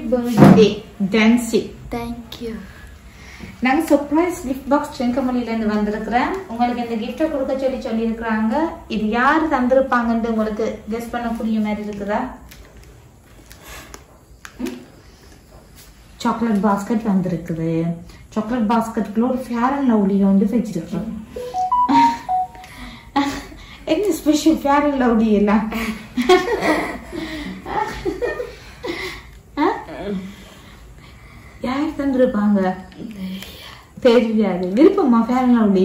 Birthday டான்சி thank you நாங்க surprise gift box செங்கமல்லில இருந்து வந்திருக்கிறேன் உங்களுக்கு இந்த கிஃப்ட்டை கொடுக்க சொல்லி சொல்லியிருக்கிறாங்க இது யாரு தந்திருப்பாங்கன்னு உங்களுக்கு கெஸ் பண்ணக்கூடிய மாதிரி இருக்குதா சாக்லேட் பாஸ்கெட் வந்திருக்குது சாக்லேட் பாஸ்கெட்டுக்குள்ள ஒரு ஃபேர் அண்ட் லவ்லி வந்து வச்சிருக்கிறோம் என்ன ஸ்பெஷல் ஃபேர் அண்ட் லவ்லி எல்லாம் ஆ? யார் தந்திருப்பாங்க தெரியாது விருப்பமா ஃபேர் அண்ட் லவ்லி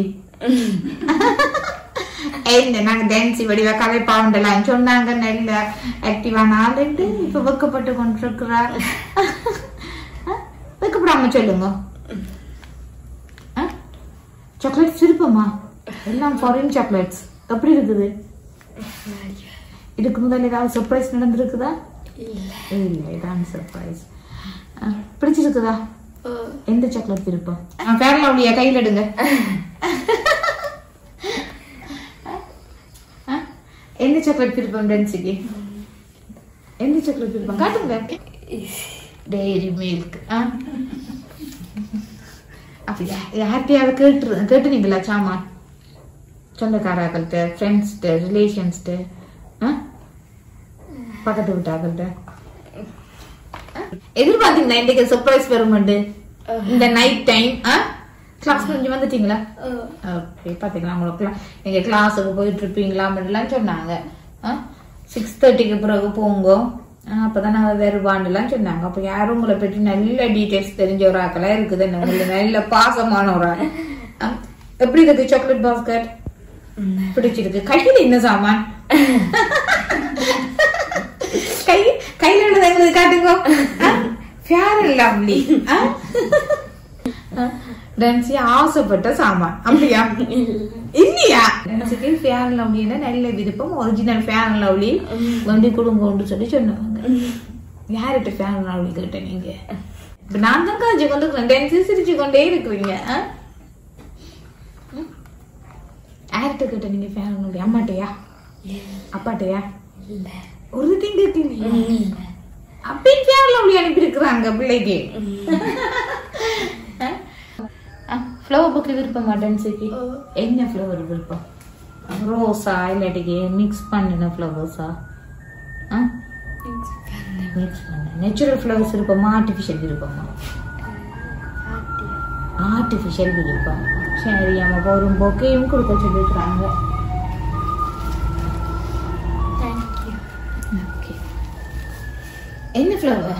என்ன நாங்க டான்சி வடிவ கதை பாவண்டெல்லாம் சொன்னாங்க நல்ல ஆக்டிவான ஆளுண்டு இப்ப வெக்கப்பட்டு கொண்டிருக்கிறார் வெக்கப்படாம சொல்லுங்க சாக்லேட்ஸ் விருப்பமா எல்லாம் ஃபாரின் சாக்லேட்ஸ் எப்படி இருக்குது இதுக்கு முதல்ல ஏதாவது சர்ப்ரைஸ் நடந்திருக்குதா இல்ல இல்ல இதான் சர்ப்ரைஸ் பிடிச்சிருக்குதா ஓ எந்த சாக்லேட் விருப்பம் ஃபேர் லவ்லியா கையில் எடுங்க ஆ? எந்த சாக்லேட் விருப்பம் டென்சிக்கு எந்த சாக்லேட் விருப்பம் காட்டுங்க டெய்ரி மில்க் அப்படியா யார்கிட்டயாவது கேட்டு கேட்டுனீங்களா சாமான் சொந்தக்காரர்கள்ட்ட ஃப்ரெண்ட்ஸ்கிட்ட ரிலேஷன்ஸ்கிட்ட பக்கத்து வீட்டாக்கள்கிட்ட எதிர்பார்த்தீங்களா இன்னைக்கு சர்ப்ரைஸ் வருமெண்டு இந்த நைட் டைம் கிளாஸ் கொஞ்சம் வந்துட்டீங்களா ஓ ஓகே பாத்தீங்களா உங்களுக்கு நீங்க கிளாஸுக்கு போயிட்டு இருப்பீங்களா அப்படின்லாம் சொன்னாங்க சிக்ஸ் தேர்ட்டிக்கு பிறகு போங்க ஆ, அப்பதான் நான் வருவான்லாம் சொன்னாங்க அப்ப யாரும் உங்களை பற்றி நல்ல டீடைல்ஸ் தெரிஞ்ச ஒரு ஆக்களா இருக்குது என்ன உங்களுக்கு நல்ல பாசமான ஒரு ஆள் ஆ, எப்படி இருக்கு சாக்லேட் பாஸ்கெட் பிடிச்சிருக்கு கையில என்ன சாமான் கை கையில உள்ளது எங்களுக்கு காட்டுங்க ஃபேர் அண்ட் லவ்லி டென்சி ஆசைப்பட்ட சாமான் அப்படியா இல்லையா டென்சிக்கு ஃபேர் அண்ட் லவ்லின்னா நல்ல விருப்பம் ஒரிஜினல் ஃபேர் அண்ட் லவ்லி வண்டி கொடுங்கன்னு சொல்லி சொன்னாங்க யார்கிட்ட ஃபேர் அண்ட் லவ்லி கேட்ட நீங்க இப்ப நான் தான் காய்ச்சி கொண்டு இருக்கிறேன் டென்சி சிரிச்சு கொண்டே இருக்கிறீங்க ஆ? ம்? யார்கிட்ட கேட்ட நீங்க ஃபேர் அண்ட் லவ்லி அம்மாட்டையா அப்பாட்டையா இல்ல ஒரு திங்க இருக்கீங்க அப்படின்னு ஃபேர் லவ்லி அனுப்பி இருக்கிறாங்க பிள்ளைக்கு ஃப்ளவர் புக்கு விருப்பமா டென்சிக்கு ஓ. என்ன ஃப்ளவர் விருப்பம் ரோஸா இல்லாட்டிக்கு மிக்ஸ் பண்ணின ஃப்ளவர்ஸா மிக்ஸ் பண்ண நேச்சுரல் ஃப்ளவர்ஸ் விருப்பமா ஆர்டிஃபிஷியல் விருப்பமா ஆர்டிஃபிஷியல் விருப்பம் சரி அம்மா ஒரு பொக்கையும் கொடுக்க சொல்லியிருக்கிறாங்க தேங்க்யூ ஓகே என்ன ஃப்ளவர்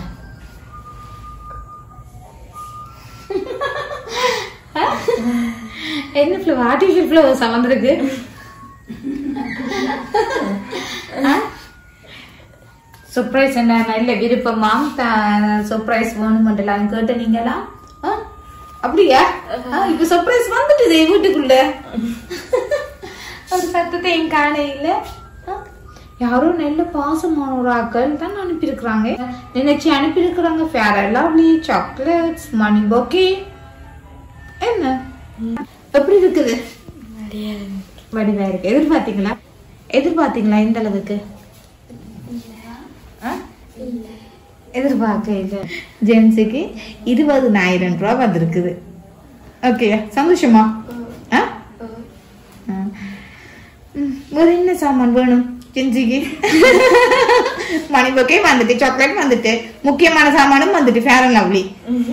என்ன ஃப்ளவர் ஆர்டிஃபிஷியல் ஃப்ளவர்ஸா வந்திருக்கு சர்ப்ரைஸ் என்ன நல்ல விருப்பமா சர்ப்ரைஸ் வேணுமெண்டலாம் கேட்டு நீங்களா ஆ? அப்படியா ஆ, இப்ப சர்ப்ரைஸ் வந்துட்டுதே வீட்டுக்குள்ள ஒரு சத்தத்தையும் காண இல்ல ஆ? யாரோ நல்ல பாசமான ஒரு ஆக்கள் தான் அனுப்பியிருக்கிறாங்க நினைச்சு அனுப்பியிருக்கிறாங்க fair lovely chocolates money bouquet என்ன எப்படி இருக்குது வடிவா இருக்கு எதிர்பார்த்தீங்களா எதிர்பார்த்தீங்களா இந்த அளவுக்கு ஆ? எதிர்பார்க்க இல்லை ஜென்ஸுக்கு இருபதுனாயிரம் ரூபா வந்திருக்குது ஓகே சந்தோஷமா ஆ ஆ. ம், வேற என்ன சாமான் வேணும் ஜென்ஸுக்கு மணி பொக்கே வந்துட்டு சாக்லேட் வந்துட்டு முக்கியமான சாமானும் வந்துட்டு ஃபேர் அண்ட் லவ்லி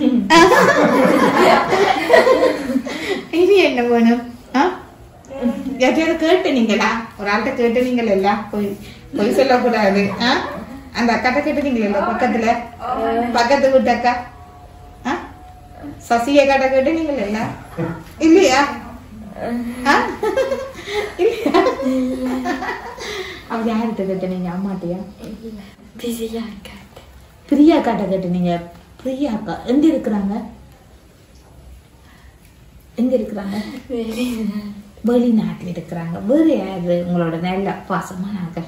இனி என்ன வேணும் ஆ யார்ட்டையாவது கேட்டுனீங்களா ஒரு ஆள்கிட்ட கேட்டுனீங்களா போய் போய் சொல்லக்கூடாது ஆ அந்த அக்காட்ட கேட்டுனீங்களா பக்கத்துல பக்கத்து வீட்டு அக்கா ஆ சசி அக்காட்ட கேட்டுனீங்களா இல்லையா ஆ? இல்லையா அவ யார்கிட்ட கேட்டுனீங்க அம்மாட்டியா இல்ல பிஸியா காட்டு பிரியா அக்காட்ட கேட்டுனீங்க பிரியா அக்கா எங்க இருக்கிறாங்க எங்க இருக்கிறாங்க வெளியில வெளிநாட்டில் இருக்கிறாங்க வேறு யாரு உங்களோட நல்ல பாசமான ஆட்கள்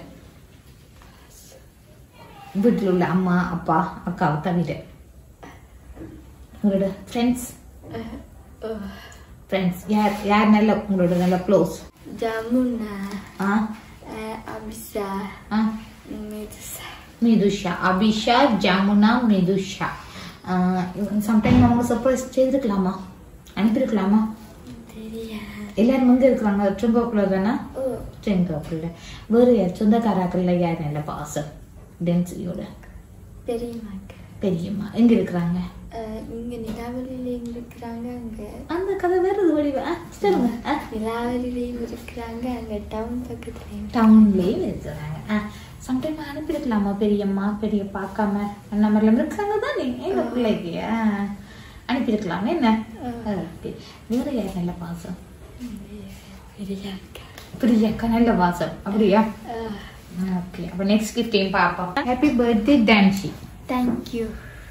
வீட்டில் உள்ள அம்மா அப்பா அக்காவை தவிர உங்களோட ஃப்ரெண்ட்ஸ் ஃப்ரெண்ட்ஸ் யார் யார் நல்ல உங்களோட நல்ல க்ளோஸ் ஜமுனா ஆ அபிசா ஆ மிதுசா மிதுஷா அபிஷா ஜமுனா மிதுஷா சம்டைம் அவங்க சர்ப்ரைஸ் செய்திருக்கலாமா அனுப்பியிருக்கலாமா தெரியாது எல்லாரும் எங்க இருக்கிறாங்க ட்ரிங்கோக்குள்ள தானே ஓ ட்ரிங்கோக்குள்ள வேறு யார் சொந்தக்காராக்கள்ல யார் நல்ல பாசம் டென்சியோட பெரியம்மாக்கு பெரியம்மா எங்க இருக்கிறாங்க அஹ், இங்க நிலாவலிலையும் இருக்கிறாங்க அங்க அந்த கதை வேற இது வடிவா ஆ, சொல்லுங்க ஆ நிலாவலிலையும் இருக்கிறாங்க அங்க டவுன் பக்கத்துலயும் டவுன்லயும் இருக்கிறாங்க ஆ சம்டைம் அனுப்பியிருக்கலாமா பெரியம்மா பெரிய பார்க்காம அந்த மாதிரிலாம் இருக்காங்க தானே எங்க பிள்ளைக்கு ஆ, அனுப்பியிருக்கலாமா என்ன ஓகே வேற யார் நல்ல பாசம் பெரியாக்கா பிரியாக்கா நல்ல பாசம் அப்படியா அஹ், ஓகே அப்ப நெக்ஸ்ட் கிஃப்டையும் பார்ப்போம் ஹாப்பி பர்த்டே டான்சி தேங்க்யூ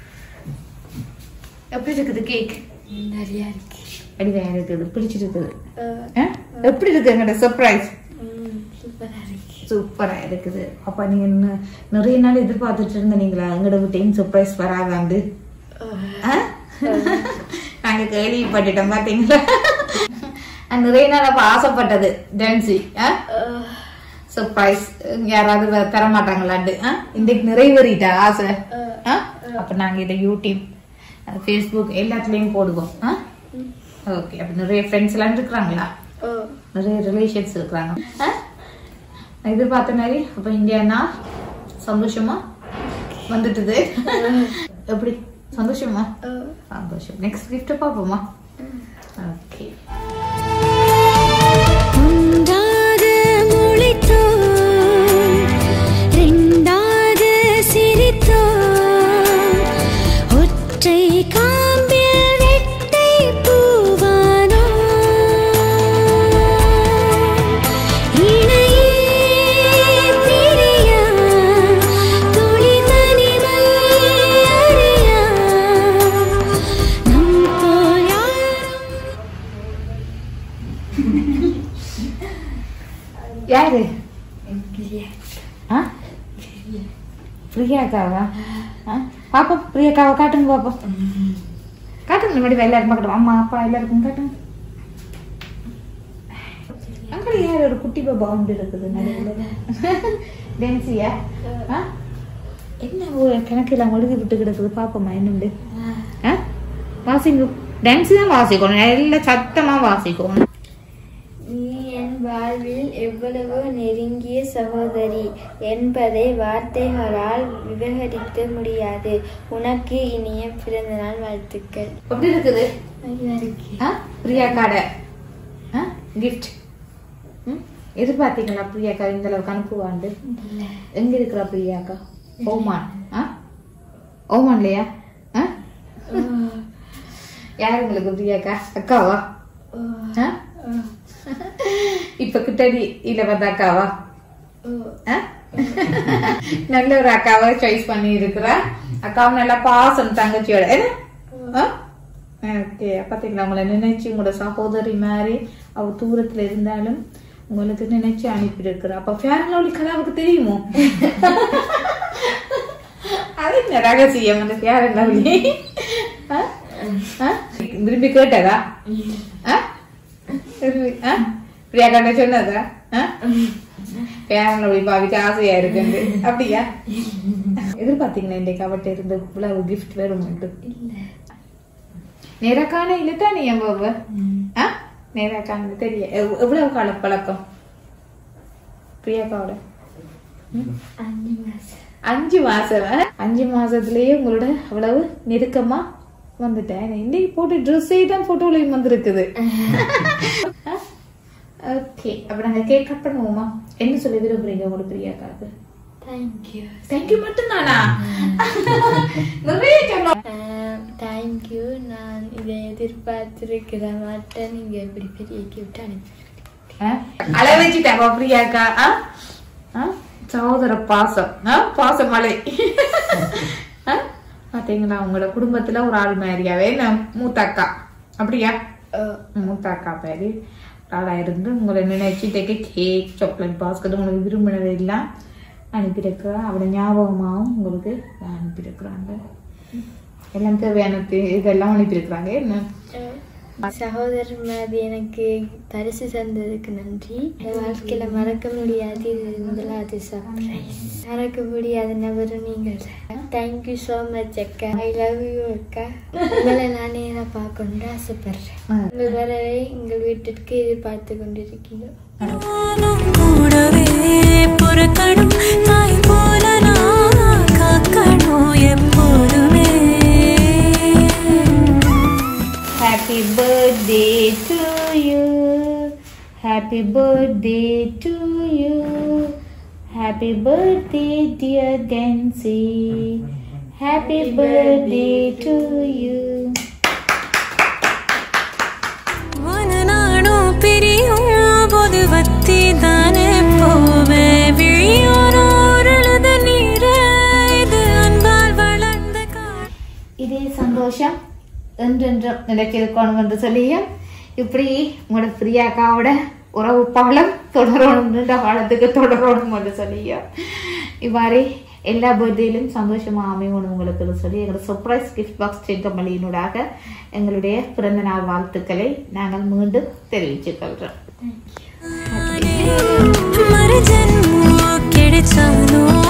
எப்படி இருக்குது கேக் நிறையா இருக்கு அப்படிதான் இருக்குது பிடிச்சிருக்குது அஹ், ஆ? எப்படி இருக்கு எங்கட சர்ப்ரைஸ் ம், சூப்பரா இருக்கு சூப்பரா இருக்குது அப்ப நீங்க இன்னும் நிறைய நாள் எதிர்பார்த்துட்டு இருந்தீங்களா எங்கட வீட்டையும் சர்ப்ரைஸ் வராதாண்டு அஹ், ஆ? நாங்க கேள்விப்பட்டுட்டோம் பாத்தீங்களா நான் நிறைய நாள் அப்ப ஆசைப்பட்டது டான்ஸி அஹ், சர்ப்ரைஸ் யாராவது வ- தர மாட்டாங்களாண்டு ஆ? இன்றைக்கு நிறைவேறிட்டா ஆசை அஹ், ஆ? அப்ப நாங்க இதை யூடியூப் ஃபேஸ்புக் எல்லாத்துலயும் போடுவோம் ம். ஓகே அப்ப நிறைய ஃப்ரெண்ட்ஸ் எல்லாம் இருக்கிறாங்களா ஓ நிறைய ரிலேஷன்ஸ் இருக்கிறாங்க ஆ? நான் எதிர்பார்த்த மாதிரி அப்ப இந்தியானா சந்தோஷமா வந்துட்டுது எப்படி சந்தோஷமா அஹ், சந்தோஷம் நெக்ஸ்ட் கிஃப்ட் பார்ப்போமா ஓகே ஒன்றாக முளைத்தோம் ரெண்டாக சிரித்தோம் ஒற்றை காம்பில் ரெட்டை பூவானோ இணையே பிரியா துளி தனிமை அறியா நம் போல் யாரும் யாரு பிரியாக்கா ஆ பிரியாக்காவா ஆ? பாப்போம் பிரியாக்காவை காட்டுங்க பாப்போம் காட்டுங்க முன்னாடி எல்லாருக்கும் பார்க்கட்டும் அம்மா அப்பா எல்லாருக்கும் காட்டுங்க அங்கே யார் ஒரு குட்டி பாபா உண்டு இருக்குது நடுவில் டென்சியா ஆ? என்ன ஒரு கணக்கெல்லாம் ஒழுகி விட்டு கிடக்குது பாப்போம்மா என்னண்டு ஆ? வாசிங்க டான்ஸ் தான் வாசிக்கணும் நல்ல சத்தமா வாசிக்கணும் நீ என் வாழ்வில் எவ்வளவு நெருங்கிய சகோதரி என்பதை வார்த்தைகளால் விவகரிக்க முடியாது உனக்கு இனிய பிறந்தநாள் வாழ்த்துக்கள் எப்படி இருக்குது நல்லா இருக்கு ஆ? பிரியா காடை கிஃப்ட் எதிர்பார்த்தீங்களா பிரியாக்கா இந்த அளவுக்கு அனுப்புவாண்டு இல்ல எங்க இருக்கிறா பிரியாக்கா ஓமான் ஆ ஓமான்லையா ஆ யார் உங்களுக்கு பிரியாக்கா அக்காவா ஆ? இப்ப கிட்டடி இல்ல வந்த அக்காவா ஆ? நல்ல ஒரு அக்காவை சாய்ஸ் பண்ணி இருக்கிறா அக்காவும் நல்லா பாசம் தங்கச்சியோட என்ன ஓகே பாத்தீங்களா உங்களை நினைச்சு உங்களோட சகோதரி மாதிரி அவ தூரத்துல இருந்தாலும் உங்களுக்கு நினைச்சு அனுப்பி இருக்கிறா அப்ப ஃபேன் லவ்லி கதாவுக்கு தெரியுமோ அது என்ன ரகசியம் அந்த ஃபேன் லவ்லி ஆ? ஆ? விரும்பி கேட்டதா ஆ? விரும்பி- ஆ? பிரியா கண்ட சொன்னதா ஃபேன் லவ்லி பாவிச்சு ஆசையா இருக்கு அப்படியா எதிர்பார்த்தீங்களா இன்றைக்கு அவட்ட இருந்து இவ்வளவு கிஃப்ட் வரும் இல்ல நேரக்கான இல்லட்டா நீ என் பாபா ஆ நேரக்கான தெரிய எவ்- எவ்வளவு கால பழக்கம் பிரியாக்காவோட அஞ்சு மாசம் அஞ்சு மாசம் ஆ? அஞ்சு மாசத்துலயே உங்களோட அவ்வளவு நெருக்கமா வந்துட்டேன் இன்னைக்கு போட்டு ட்ரெஸ்ஸே தான் போட்டோலையும் வந்திருக்குது ஓகே அப்ப நாங்க கேக் கட் பண்ணுவோமா என்ன சொல்லி விரும்புறீங்க உங்களோட பிரியாக்காவுக்கு தேங்க்யூ தேங்க்யூ மட்டும் தானா நிறைய சொல்லணும் தேங்க்யூ நான் இதை எதிர்பார்த்திருக்கிற மாட்டேன் நீங்க இப்படி பெரிய கிஃப்ட் அனுப்பி ஆ? அழ வச்சுட்டாங்க பிரியாக்கா ஆ? ஆ? சகோதர பாசம் ஆ? பாசமலை ஆ? பாத்தீங்களா உங்களோட குடும்பத்துல ஒரு ஆள் மாதிரியாவே நான் மூத்த அக்கா அப்படியா மூத்த அக்கா மாதிரி ஒரு ஆளா இருந்து உங்களை நினைச்சு டேக்கு கேக் சாக்லேட் பாஸ்கட் உங்களுக்கு விரும்பினது எல்லாம் அனுப்பியிருக்கிறா அவட ஞாபகமாகவும் உங்களுக்கு அனுப்பியிருக்கிறாங்க எல்லாம் தேவையான தே- இதெல்லாம் அனுப்பியிருக்கிறாங்க என்ன சகோதரர் மாதிரி எனக்கு பரிசு தந்ததுக்கு நன்றி என் வாழ்க்கையில மறக்க முடியாது இது முதலாவது சர்ப்ரைஸ் மறக்க முடியாத நபரும் நீங்கள் தேங்க்யூ ஸோ மச் அக்கா ஐ லவ் யூ அக்கா உங்களை நானே நான் பார்க்கணும்னு ஆசைப்படுறேன் உங்கள் வரவை எங்கள் வீட்டிற்கு எதிர்பார்த்து கொண்டிருக்கிறோம் நானும் கூடவே பொறுக்கணும் தாய் போல நான் காக்கணும் எப்போதுமே Happy birthday to you. Happy birthday to you. Happy birthday, dear Gansi. Happy birthday to you. ஒரு நாடும் பிரியும் போது வத்தி தானே போவே விழியோரோருழுத நீர இது அன்பால் வளர்ந்த காடு இதே சந்தோஷம் என்றென்றும் நிலைச்சிருக்கணும் என்று சொல்லியும் இப்படி உங்களோட பிரியாக்காவோட உறவு பாலம் தொடரணும் நீண்ட காலத்துக்கு தொடரணும் என்று சொல்லியும் இவ்வாறு எல்லா பர்த்டேயிலும் சந்தோஷமா அமையணும் உங்களுக்கு சொல்லி எங்களோட சர்ப்ரைஸ் கிஃப்ட் பாக்ஸ் செங்கமல்லியினூடாக எங்களுடைய பிறந்த நாள் வாழ்த்துக்களை நாங்கள் மீண்டும் தெரிவித்துக் கொள்கிறோம் மறு ஜென்மோ கிடைச்சாலும்